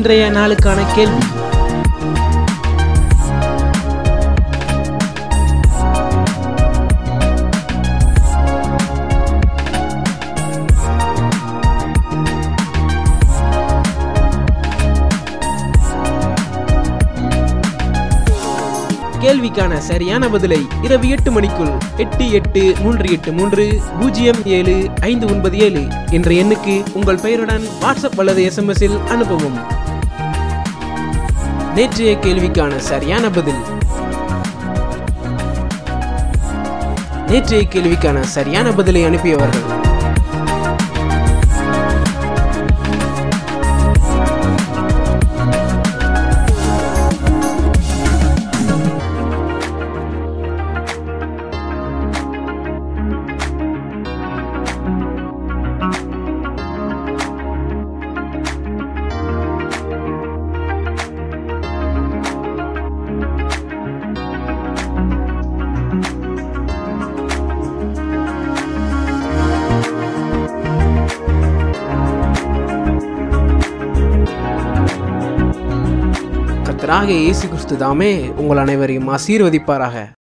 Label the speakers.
Speaker 1: இன்றைய நாளுக்கான கேள்வி கேள்விக்கான சரியான பதிலை இரவு எட்டு மணிக்குள் எட்டு எட்டு மூன்று எட்டு மூன்று பூஜ்ஜியம் ஏழு ஐந்து ஒன்பது ஏழு என்ற எண்ணுக்கு உங்கள் பெயருடன் வாட்ஸ்அப் அல்லது எஸ்எம்எஸ் இல் அனுப்பவும் நேற்றைய கேள்விக்கான சரியான பதில் நேற்றைய கேள்விக்கான சரியான பதிலை அனுப்பியவர்கள் கர்த்தராகிய இயேசு கிறிஸ்து தாமே உங்கள் அனைவரையும் ஆசீர்வதிப்பாராக